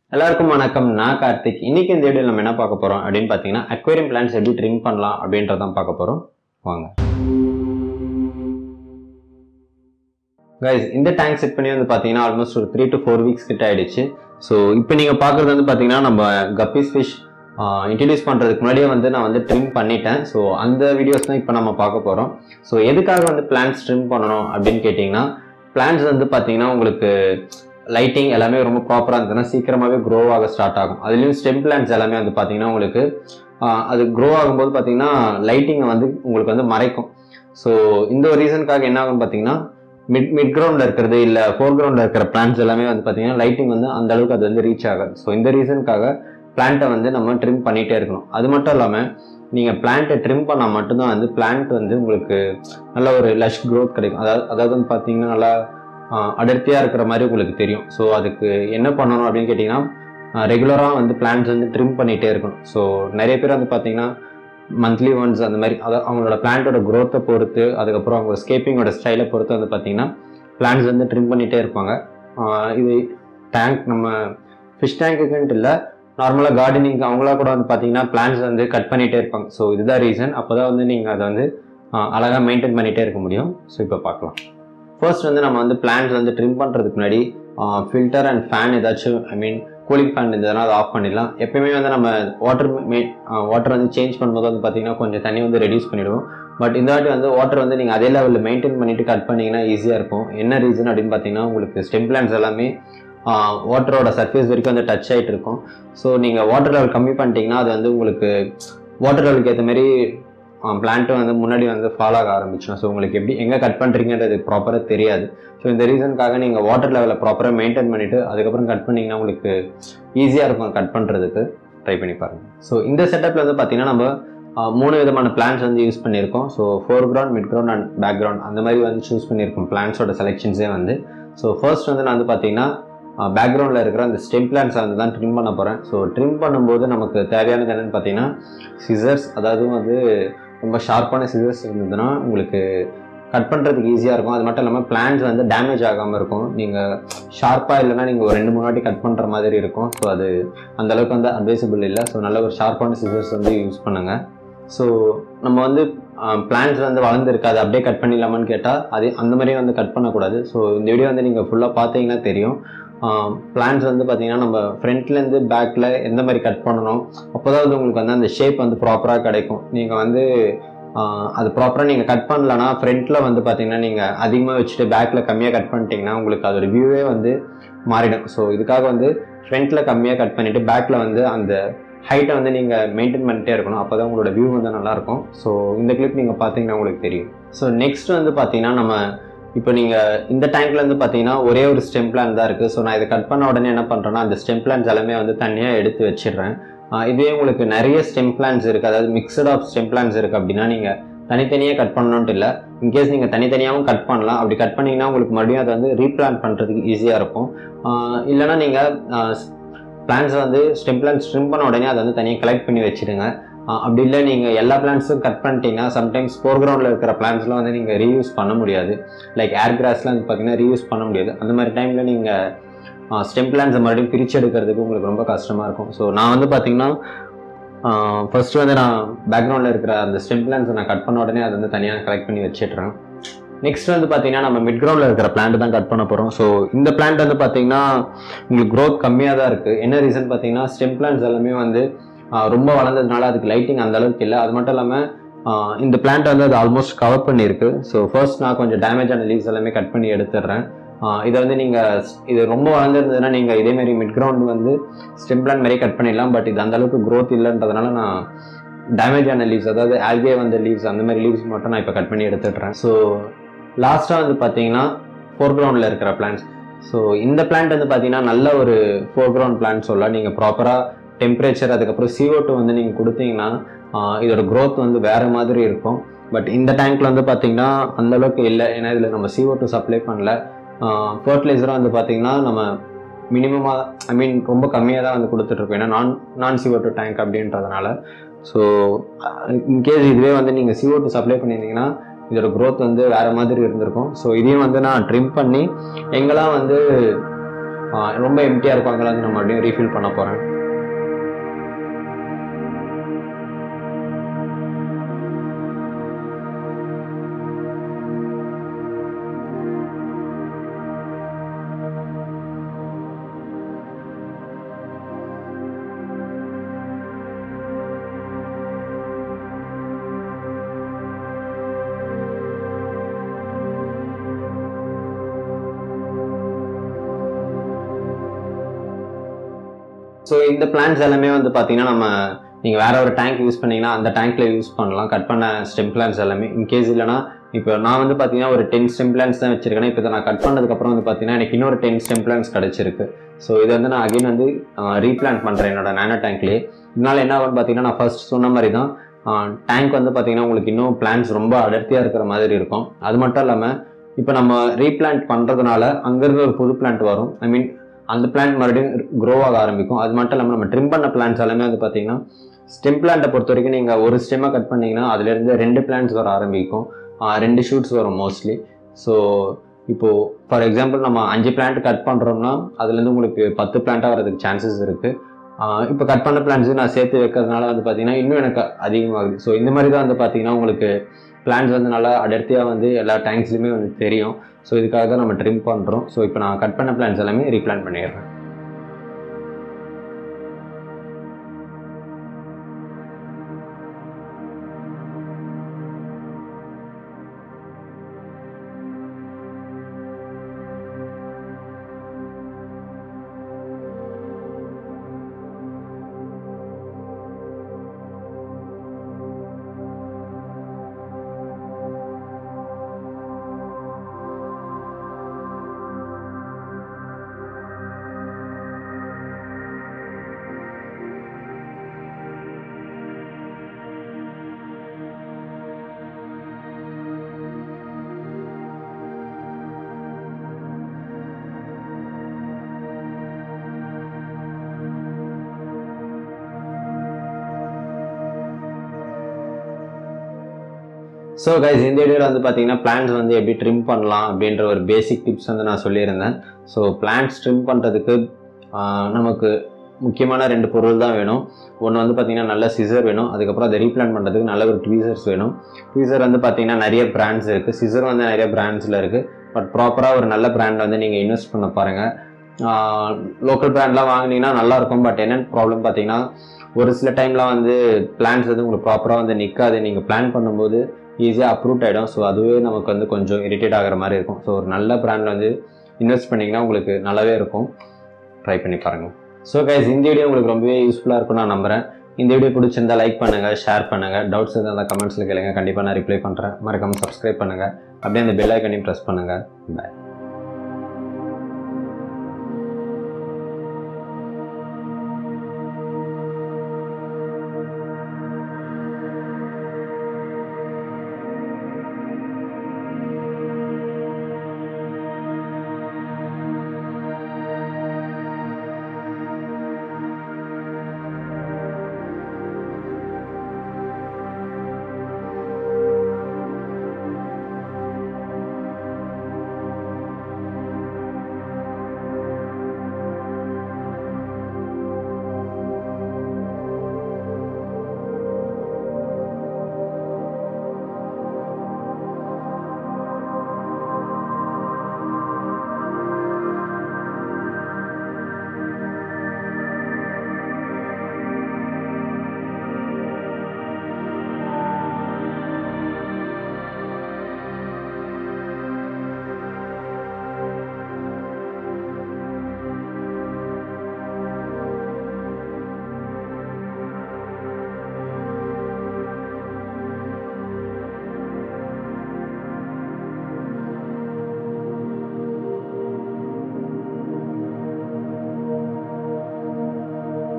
எல்லாருக்கும் வணக்கம் நான் கார்த்திக் இன்னைக்கு இந்த வீடியோ நம்ம என்ன பார்க்க போறோம் அப்படின்னு பார்த்தீங்கன்னா அக்வேரியம் பிளான்ஸ் எப்படி ட்ரிம் பண்ணலாம் அப்படின்றதான் பார்க்க போறோம் வாங்க கைஸ் இந்த டேங்க் செட் பண்ணி வந்து பார்த்தீங்கன்னா ஆல்மோஸ்ட் ஒரு த்ரீ டு ஃபோர் வீக்ஸ் கிட்ட ஆயிடுச்சு ஸோ இப்போ நீங்கள் பார்க்குறது வந்து பார்த்தீங்கன்னா நம்ம கப்பீஸ் ஃபிஷ் இன்ட்ரடியூஸ் பண்ணுறதுக்கு முன்னாடியே வந்து நான் வந்து ட்ரிம் பண்ணிட்டேன் ஸோ அந்த வீடியோஸ் தான் இப்போ நம்ம பார்க்க போகிறோம் ஸோ எதுக்காக வந்து பிளான்ஸ் ட்ரிம் பண்ணணும் அப்படின்னு கேட்டிங்கன்னா பிளான்ஸ் வந்து பார்த்தீங்கன்னா உங்களுக்கு லைட்டிங் எல்லாமே ரொம்ப ப்ராப்பராக இருந்ததுன்னா சீக்கிரமாகவே க்ரோ ஆக ஸ்டார்ட் ஆகும் அதுலேயும் ஸ்டெம் பிளான்ஸ் எல்லாமே வந்து பார்த்தீங்கன்னா உங்களுக்கு ஆஹ், அது க்ரோ ஆகும்போது பார்த்தீங்கன்னா லைட்டிங்கை வந்து உங்களுக்கு வந்து மறைக்கும் ஸோ இந்த ஒரு ரீசனுக்காக என்ன ஆகும்னு பார்த்தீங்கன்னா மிட் மிட் கிரவுண்டில் இருக்கிறது இல்லை ஃபோர் கிரவுண்டில் இருக்கிற பிளான்ஸ் எல்லாமே வந்து பார்த்தீங்கன்னா லைட்டிங் வந்து அந்த அளவுக்கு அது வந்து ரீச் ஆகாது ஸோ இந்த ரீசனுக்காக பிளான்ட்டை வந்து நம்ம ட்ரிம் பண்ணிகிட்டே இருக்கணும் அது மட்டும் இல்லாமல் நீங்கள் பிளான்ட்டை ட்ரிம் பண்ணால் மட்டும்தான் வந்து பிளான்ட் வந்து உங்களுக்கு நல்ல ஒரு லஷ் growth கிடைக்கும் அதாவது அதாவது வந்து பார்த்தீங்கன்னா நல்லா அடர்த்தியாக இருக்கிற மாதிரி உங்களுக்கு தெரியும் ஸோ அதுக்கு என்ன பண்ணணும் அப்படின்னு கேட்டிங்கன்னா ரெகுலராக வந்து பிளான்ஸ் வந்து ட்ரிம் பண்ணிகிட்டே இருக்கணும் ஸோ நிறைய பேர் வந்து பார்த்தீங்கன்னா மந்த்லி ஒன்ஸ் அந்த மாதிரி அதாவது அவங்களோட பிளான்ட்டோட க்ரோத்தை பொறுத்து அதுக்கப்புறம் அவங்க ஸ்கேப்பிங்கோட ஸ்டைலை பொறுத்து வந்து பார்த்தீங்கன்னா பிளான்ஸ் வந்து ட்ரிம் பண்ணிகிட்டே இருப்பாங்க ஆஹ் இது டேங்க் நம்ம ஃபிஷ் டேங்க்குன்ட்டு இல்லை நார்மலாக கார்டனிங் அவங்களா கூட வந்து பார்த்தீங்கன்னா பிளான்ஸ் வந்து கட் பண்ணிகிட்டே இருப்பாங்க ஸோ இதுதான் ரீசன் அப்போ தான் வந்து நீங்கள் அதை வந்து அழகாக மெயின்டைன் பண்ணிகிட்டே இருக்க முடியும் ஸோ இப்போ பார்க்கலாம் ஃபர்ஸ்ட் வந்து நம்ம வந்து பிளான்ஸ் வந்து ட்ரிம் பண்ணுறதுக்கு முன்னாடி ஃபில்டர் அண்ட் ஃபேன் ஏதாச்சும் ஐ மீன் கூலிங் ஃபேன் இருந்ததுன்னா அதை ஆஃப் பண்ணிடலாம் எப்பயுமே வந்து நம்ம வாட்டர் வாட்டர் வந்து சேஞ்ச் பண்ணும்போது வந்து பார்த்தீங்கன்னா கொஞ்சம் தண்ணி வந்து ரெடியூஸ் பண்ணிவிடுவோம் பட் இந்த வாட்டி வந்து வாட்டர் வந்து நீங்கள் அதே லெவலில் மெயின்டைன் பண்ணிட்டு கட் பண்ணிங்கன்னா ஈஸியாக இருக்கும் என்ன ரீசன் அப்படின்னு பார்த்தீங்கன்னா உங்களுக்கு ஸ்டெம் பிளான்ஸ் எல்லாமே வாட்டரோட சர்ஃபேஸ் வரைக்கும் வந்து டச் ஆகிட்டு இருக்கும் ஸோ நீங்கள் வாட்டர் லெவல் கம்மி பண்ணிட்டீங்கன்னா அது வந்து உங்களுக்கு வாட்டர் லெவலுக்கு ஏற்ற மாதிரி பிளான்ட்டும் வந்து முன்னாடி வந்து ஃபாலோ ஆக ஆரம்பிச்சிடும் ஸோ உங்களுக்கு எப்படி எங்கே கட் பண்ணுறீங்கன்றது ப்ராப்பராக தெரியாது ஸோ இந்த ரீசனுக்காக நீங்கள் வாட்டர் லெவலை ப்ராப்பராக மெயின்டைன் பண்ணிவிட்டு அதுக்கப்புறம் கட் பண்ணிங்கன்னா உங்களுக்கு ஈஸியாக இருக்கும் கட் பண்ணுறதுக்கு ட்ரை பண்ணி பாருங்கள் ஸோ இந்த செட்டப்பில் வந்து பார்த்தீங்கன்னா நம்ம ஆஹ், மூணு விதமான பிளான்ஸ் வந்து யூஸ் பண்ணியிருக்கோம் so foreground midground and background அந்த மாதிரி வந்து சூஸ் பண்ணியிருக்கோம் பிளான்ஸோட செலெக்ஷன்ஸே வந்து ஸோ ஃபர்ஸ்ட் வந்து நான் வந்து பார்த்தீங்கன்னா பேக்ரவுண்டில் இருக்கிற அந்த ஸ்டெம் பிளான்ஸை வந்து தான் ட்ரிம் பண்ண போகிறேன் ஸோ ட்ரிம் பண்ணும்போது நமக்கு தேவையானது என்னென்னு பார்த்தீங்கன்னா சிசர்ஸ் அதாவது வந்து ரொம்ப ஷார்ப்பான சிசர்ஸ் இருந்ததுன்னா உங்களுக்கு கட் பண்ணுறதுக்கு ஈஸியாக இருக்கும் அது மட்டும் இல்லாமல் பிளான்ஸ் வந்து டேமேஜ் ஆகாமல் இருக்கும் நீங்கள் ஷார்ப்பாக இல்லைன்னா நீங்கள் ஒரு ரெண்டு மூணு வாட்டி கட் பண்ணுற மாதிரி இருக்கும் ஸோ அது அந்த அளவுக்கு வந்து அட்வைசபிள் இல்லை ஸோ நல்ல ஒரு ஷார்ப்பான சிசர்ஸ் வந்து யூஸ் பண்ணுங்கள் ஸோ நம்ம வந்து பிளான்ஸ் வந்து வளர்ந்துருக்கு அதை அப்படியே கட் பண்ணிடலாமான்னு கேட்டால் அது அந்த மாதிரியே வந்து கட் பண்ணக்கூடாது ஸோ இந்த வீடியோ வந்து நீங்கள் ஃபுல்லாக பார்த்தீங்கன்னா தெரியும் பிளான்ஸ் வந்து பார்த்தீங்கன்னா நம்ம ஃப்ரண்ட்லேருந்து பேக்கில் எந்த மாதிரி கட் பண்ணணும் அப்போ தான் வந்து உங்களுக்கு வந்து அந்த ஷேப் வந்து ப்ராப்பராக கிடைக்கும் நீங்கள் வந்து ஆஹ், அது ப்ராப்பராக நீங்கள் கட் பண்ணலன்னா ஃப்ரண்ட்டில் வந்து பார்த்தீங்கன்னா நீங்கள் அதிகமாக வச்சுட்டு பேக்கில் கம்மியாக கட் பண்ணிட்டீங்கன்னா உங்களுக்கு அதோட வியூவே வந்து மாறிடும் ஸோ இதுக்காக வந்து ஃப்ரண்ட்டில் கம்மியாக கட் பண்ணிவிட்டு பேக்கில் வந்து அந்த ஹைட்டை வந்து நீங்கள் மெயின்டைன் பண்ணிட்டே இருக்கணும் அப்போ தான் உங்களோட வியூ வந்து நல்லாயிருக்கும் ஸோ இந்த கிளிப் நீங்கள் பார்த்தீங்கன்னா உங்களுக்கு தெரியும் ஸோ நெக்ஸ்ட் வந்து பார்த்தீங்கன்னா நம்ம இப்போ நீங்கள் இந்த டேங்க்ல இருந்து பார்த்தீங்கன்னா ஒரே ஒரு ஸ்டெம் பிளான் தான் இருக்குது ஸோ நான் இதை கட் பண்ண உடனே என்ன பண்ணுறேன்னா அந்த ஸ்டெம் பிளான்ஸ் எல்லாமே வந்து தனியாக எடுத்து வச்சிடுறேன் ஆஹ் இதுவே உங்களுக்கு நிறைய ஸ்டெம் பிளான்ஸ் இருக்குது அதாவது மிக்சட் ஆஃப் ஸ்டெம் பிளான்ஸ் இருக்குது அப்படின்னா நீங்கள் தனித்தனியாக கட் பண்ணணுன்ட்டு இல்லை இன்கேஸ் நீங்கள் தனித்தனியாகவும் கட் பண்ணலாம் அப்படி கட் பண்ணிங்கன்னா உங்களுக்கு மறுபடியும் அதை வந்து ரீப்ளான் பண்ணுறதுக்கு ஈஸியாக இருக்கும் ஆஹ் இல்லைன்னா நீங்கள் பிளான்ஸ் வந்து ஸ்டெம் பிளான்ஸ் ட்ரிம் பண்ண உடனே அதை வந்து தனியாக கலெக்ட் பண்ணி வச்சிடுங்க ஆஹ் அப்படி இல்லை நீங்கள் எல்லா பிளான்ஸும் கட் பண்ணிட்டீங்கன்னா சம்டைம்ஸ் ஃபோர் கிரவுண்டில் இருக்கிற பிளான்ஸ்லாம் வந்து நீங்கள் ரீயூஸ் பண்ண முடியாது லைக் ஏர் கிராஸ்லாம் வந்து பார்த்தீங்கன்னா ரீயூஸ் பண்ண முடியாது அந்த மாதிரி டைமில் நீங்கள் ஸ்டெம் பிளான்ஸை மறுபடியும் பிரித்து எடுக்கிறதுக்கு உங்களுக்கு ரொம்ப கஷ்டமாக இருக்கும் ஸோ நான் வந்து பார்த்தீங்கன்னா ஃபர்ஸ்ட் வந்து நான் பேக்ரவுண்டில் இருக்கிற அந்த ஸ்டெம் பிளான்ஸை நான் கட் பண்ண உடனே அதை வந்து தனியாக கலெக்ட் பண்ணி வச்சிடுறேன் நெக்ஸ்ட் வந்து பார்த்தீங்கன்னா நம்ம மிட் கிரவுண்டில் இருக்கிற பிளான்ட் தான் கட் பண்ண போகிறோம் ஸோ இந்த பிளான்ட் வந்து பார்த்தீங்கன்னா உங்களுக்கு க்ரோத் கம்மியாக தான் இருக்குது என்ன ரீசன் பார்த்தீங்கன்னா ஸ்டெம் பிளான்ஸ் எல்லாமே வந்து ஆஹ் ரொம்ப வளர்ந்ததுனால அதுக்கு லைட்டிங் அந்த அளவுக்கு இல்லை அது மட்டும் இல்லாமல் இந்த பிளான்ட் வந்து அது ஆல்மோஸ்ட் கவர் பண்ணியிருக்கு ஸோ ஃபர்ஸ்ட் நான் கொஞ்சம் டேமேஜ் ஆன லீவ்ஸ் எல்லாமே கட் பண்ணி எடுத்துடுறேன் ஆஹ் இதை வந்து நீங்கள் இது ரொம்ப வளர்ந்துருந்ததுன்னா நீங்கள் இதேமாரி மிட் கிரவுண்ட் வந்து ஸ்டெம் பிளான் மாதிரி கட் பண்ணிடலாம் பட் இது அந்த அளவுக்கு க்ரோத் இல்லைன்றதுனால நான் டேமேஜ் ஆன லீவ்ஸ் அதாவது ஆல்கே வந்த லீவ்ஸ் அந்த மாதிரி லீவ்ஸ் மட்டும் நான் இப்போ கட் பண்ணி எடுத்துடுறேன் ஸோ லாஸ்ட்டாக வந்து பார்த்தீங்கன்னா ஃபோர் கிரவுண்டில் இருக்கிற பிளான்ஸ் ஸோ இந்த பிளான்ட் வந்து பார்த்தீங்கன்னா நல்ல ஒரு ஃபோர் கிரவுண்ட் பிளான்ட் சொல்லலாம் நீங்கள் ப்ராப்பராக டெம்பரேச்சர் அதுக்கப்புறம் CO2 வந்து நீங்கள் கொடுத்தீங்கன்னா ஆஹ் இதோட growth வந்து வேறு மாதிரி இருக்கும் பட் இந்த டேங்க்ல வந்து பார்த்தீங்கன்னா அந்த அளவுக்கு இல்லை ஏன்னா இதில் நம்ம CO2 சப்ளை பண்ணல ஃபர்டிலைசரும் வந்து பார்த்தீங்கன்னா நம்ம மினிமமாக ஐ மீன் ரொம்ப கம்மியாக தான் வந்து கொடுத்துட்ருக்கோம் ஏன்னா நான் நான் CO2 டேங்க் அப்படின்றதுனால ஸோ இன்கேஸ் இதுவே வந்து நீங்கள் CO2 சப்ளை பண்ணியிருந்தீங்கன்னா இதோட growth வந்து வேறு மாதிரி இருந்திருக்கும் ஸோ இதையும் வந்து நான் ட்ரிம் பண்ணி எங்கெல்லாம் வந்து ரொம்ப எம்டியாக இருக்கும் அதெல்லாம் வந்து நான் மறுபடியும் ரீஃபில் பண்ண போகிறேன் ஸோ இந்த பிளான்ஸ் எல்லாமே வந்து பார்த்தீங்கன்னா நம்ம நீங்கள் வேற ஒரு டேங்க் யூஸ் பண்ணீங்கன்னா அந்த டேங்க்ல யூஸ் பண்ணலாம் கட் பண்ண ஸ்டெம் பிளான்ஸ் எல்லாமே இன்கேஸ் இல்லைனா இப்போ நான் வந்து பார்த்தீங்கன்னா ஒரு டென் ஸ்டெம் பிளான்ஸ் தான் வச்சிருக்கேன் இப்போ இதை நான் கட் பண்ணதுக்கப்புறம் வந்து பார்த்தீங்கன்னா எனக்கு இன்னொரு டென் ஸ்டெம் பிளான்ஸ் கிடச்சிருக்கு ஸோ இதை வந்து நான் அகைன் வந்து ரீபிளான்ட் பண்ணுறேன் என்னோட நேனோ டேங்க்லேயே இதனால என்ன ஆகும்னு பார்த்தீங்கன்னா நான் ஃபர்ஸ்ட் சொன்ன மாதிரி தான் டேங்க் வந்து பார்த்தீங்கன்னா உங்களுக்கு இன்னும் பிளான்ஸ் ரொம்ப அடர்த்தியாக இருக்கிற மாதிரி இருக்கும் அது மட்டும் இல்லாமல் இப்போ நம்ம ரீபிளான்ட் பண்ணுறதுனால அங்கேருந்து ஒரு புது பிளான்ட் வரும் ஐ மீன் அந்த பிளான்ட் மறுபடியும் க்ரோ ஆக ஆரம்பிக்கும் அது மட்டும் இல்லாமல் நம்ம ட்ரிம் பண்ண பிளான்ஸ் எல்லாமே வந்து பார்த்தீங்கன்னா ஸ்டெம் பிளான்ட்டை பொறுத்த வரைக்கும் நீங்கள் ஒரு ஸ்டெம்மை கட் பண்ணீங்கன்னா அதுலேருந்து ரெண்டு பிளான்ட்ஸ் வர ஆரம்பிக்கும் ஆஹ் ரெண்டு ஷூட்ஸ் வரும் மோஸ்ட்லி ஸோ இப்போது ஃபார் எக்ஸாம்பிள் நம்ம அஞ்சு பிளான்ட் கட் பண்ணுறோம்னா அதுலேருந்து உங்களுக்கு பத்து பிளான்ட்டாக வரதுக்கு சான்சஸ் இருக்குது இப்போ கட் பண்ண பிளான்ஸ் நான் சேர்த்து வைக்கிறதுனால வந்து பார்த்தீங்கன்னா இன்னும் எனக்கு அதிகமாகுது ஸோ இந்த மாதிரி தான் வந்து பார்த்தீங்கன்னா உங்களுக்கு பிளான்ஸ் வந்து நல்லா அடர்த்தியாக வந்து எல்லா டேங்க்ஸ்லையுமே வந்து தெரியும் ஸோ இதுக்காக தான் நம்ம ட்ரிம் பண்ணுறோம் ஸோ இப்போ நான் கட் பண்ண பிளான்ஸ் எல்லாமே ரீப்ளான் பண்ணிடுறேன் ஸோ கைஸ் இந்த வீடியோவில் வந்து பார்த்தீங்கன்னா பிளான்ஸ் வந்து எப்படி ட்ரிம் பண்ணலாம் அப்படின்ற ஒரு பேசிக் டிப்ஸ் வந்து நான் சொல்லியிருந்தேன் ஸோ பிளான்ஸ் ட்ரிம் பண்ணுறதுக்கு நமக்கு முக்கியமான ரெண்டு பொருள் தான் வேணும் ஒன்று வந்து பார்த்தீங்கன்னா நல்ல சிசர் வேணும் அதுக்கப்புறம் அதை ரீப்ளான் பண்ணுறதுக்கு நல்ல ஒரு ட்வீசர்ஸ் வேணும் ட்வீசர் வந்து பார்த்தீங்கன்னா நிறைய பிராண்ட்ஸ் இருக்குது சிசர் வந்து நிறைய பிராண்ட்ஸில் இருக்குது பட் ப்ராப்பராக ஒரு நல்ல பிராண்ட் வந்து நீங்கள் இன்வெஸ்ட் பண்ண பாருங்கள் லோக்கல் பிராண்ட்லாம் வாங்கினீங்கன்னா நல்லாயிருக்கும் பட் என்னென்ன ப்ராப்ளம் பார்த்தீங்கன்னா ஒரு சில டைம்லாம் வந்து பிளான்ஸ் வந்து உங்களுக்கு ப்ராப்பராக வந்து நிற்காது நீங்கள் பிளான் பண்ணும்போது ஈஸியாக அப்ரூட் ஆகிடும் ஸோ அதுவே நமக்கு வந்து கொஞ்சம் இரிட்டேட் ஆகிற மாதிரி இருக்கும் ஸோ ஒரு நல்ல பிராண்டில் வந்து இன்வெஸ்ட் பண்ணிங்கன்னா உங்களுக்கு நல்லாவே இருக்கும் ட்ரை பண்ணி பாருங்கள் ஸோ கைஸ் இந்த வீடியோ உங்களுக்கு ரொம்பவே யூஸ்ஃபுல்லாக இருக்கும் நான் நம்புறேன் இந்த வீடியோ பிடிச்சிருந்தா லைக் பண்ணுங்கள் ஷேர் பண்ணுங்கள் டவுட்ஸ் இருந்தால் கமெண்ட்ஸில் கேளுங்க கண்டிப்பாக நான் ரிப்ளை பண்ணுறேன் மறக்காமல் சப்ஸ்கிரைப் பண்ணுங்கள் அப்படியே அந்த பெல் ஐக்கனையும் ப்ரெஸ் பண்ணுங்கள் பாய்